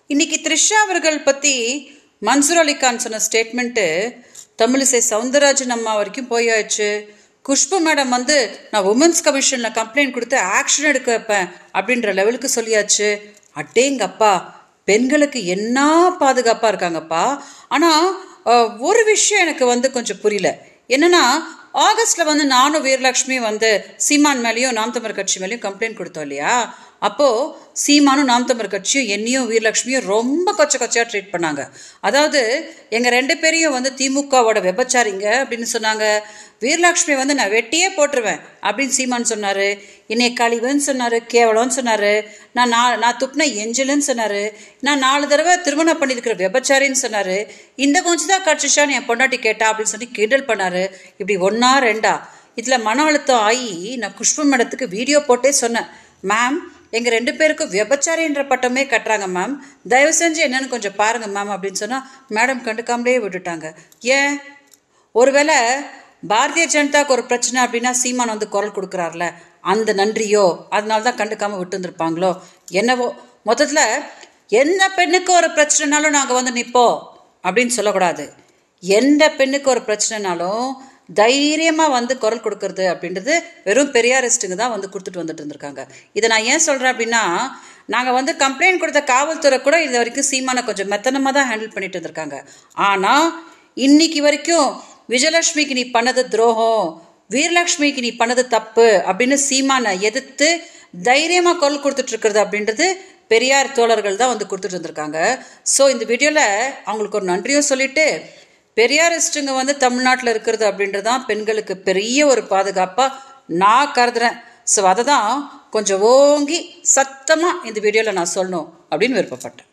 இன்னைக்கு த்ரிஷா அவர்கள் பற்றி மன்சூர் அலிகான் சொன்ன ஸ்டேட்மெண்ட்டு தமிழிசை சவுந்தரராஜன் அம்மா வரைக்கும் போயாச்சு குஷ்பு மேடம் வந்து நான் உமன்ஸ் கமிஷனில் கம்ப்ளைண்ட் கொடுத்து ஆக்ஷன் எடுக்க வைப்பேன் அப்படின்ற லெவலுக்கு சொல்லியாச்சு அட்டேங்கப்பா பெண்களுக்கு என்ன பாதுகாப்பாக இருக்காங்கப்பா ஆனால் ஒரு விஷயம் எனக்கு வந்து கொஞ்சம் புரியல என்னன்னா ஆகஸ்ட்ல வந்து நானும் வீரலட்சுமி வந்து சீமான் மேலேயும் நாம் தமிழ் கட்சி மேலேயும் கம்ப்ளைண்ட் கொடுத்தோம் இல்லையா அப்போ சீமானும் நாம் தமிழ் கட்சியும் என்னையும் வீரலட்சுமியும் ரொம்ப கொச்ச கொச்சையா ட்ரீட் பண்ணாங்க அதாவது எங்க ரெண்டு பேரையும் வந்து திமுகவோட விபச்சாரிங்க அப்படின்னு சொன்னாங்க வீரலட்சுமி வந்து நான் வெட்டியே போட்டுருவேன் அப்படின்னு சீமான் சொன்னாரு என்னை கழிவுன்னு சொன்னாரு கேவலம்னு சொன்னாரு நான் நா நான் துப்புன எஞ்சலுன்னு சொன்னாரு நான் நாலு தடவை திருமணம் பண்ணியிருக்கிற விபச்சாரின்னு சொன்னாரு இந்த கொஞ்சம் தான் கட்சிஷான்னு என் பொண்டாட்டி கேட்டா அப்படின்னு சொல்லி கிண்டல் பண்ணாரு இப்படி ஒன்னா ரெண்டா இதுல மன அழுத்தம் ஆகி நான் குஷ்பு மேடத்துக்கு வீடியோ போட்டே சொன்னேன் மேம் எங்கள் ரெண்டு பேருக்கும் விபச்சாரின்ற பட்டமே கட்டுறாங்க மேம் தயவு செஞ்சு என்னன்னு கொஞ்சம் பாருங்க மேம் அப்படின்னு சொன்னால் மேடம் கண்டுக்காமலே விட்டுட்டாங்க ஏன் ஒருவேளை பாரதிய ஜனதாக்கு ஒரு பிரச்சனை அப்படின்னா சீமான் வந்து குரல் கொடுக்குறாருல அந்த நன்றியோ அதனால தான் கண்டுக்காம விட்டு இருந்திருப்பாங்களோ என்னவோ மொத்தத்தில் எந்த பெண்ணுக்கு ஒரு பிரச்சனைனாலும் நாங்கள் வந்து நிற்போம் அப்படின்னு சொல்லக்கூடாது எந்த பெண்ணுக்கு ஒரு பிரச்சனைனாலும் தைரியமாக வந்து குரல் கொடுக்கறது அப்படின்றது வெறும் பெரியாரிஸ்ட்டுங்க தான் வந்து கொடுத்துட்டு வந்துட்டு இருந்திருக்காங்க இதை நான் ஏன் சொல்கிறேன் அப்படின்னா நாங்கள் வந்து கம்ப்ளைண்ட் கொடுத்த காவல்துறை கூட இது வரைக்கும் சீமானை கொஞ்சம் மெத்தனமாக தான் ஹேண்டில் பண்ணிட்டு இருந்திருக்காங்க ஆனால் இன்னைக்கு வரைக்கும் விஜயலட்சுமிக்கு நீ பண்ணது துரோகம் வீரலட்சுமிக்கு நீ பண்ணது தப்பு அப்படின்னு சீமானை எதிர்த்து தைரியமாக குரல் கொடுத்துட்டு இருக்கிறது அப்படின்றது பெரியார் தோழர்கள் தான் வந்து கொடுத்துட்டு இருந்திருக்காங்க ஸோ இந்த வீடியோவில் அவங்களுக்கு ஒரு நன்றியும் சொல்லிட்டு பெரியாரிஸ்ட்டுங்க வந்து தமிழ்நாட்டில் இருக்கிறது அப்படின்றது தான் பெண்களுக்கு பெரிய ஒரு பாதுகாப்பாக நான் கருதுறேன் ஸோ அதை தான் கொஞ்சம் ஓங்கி சத்தமாக இந்த வீடியோவில் நான் சொல்லணும் அப்படின்னு விருப்பப்பட்டேன்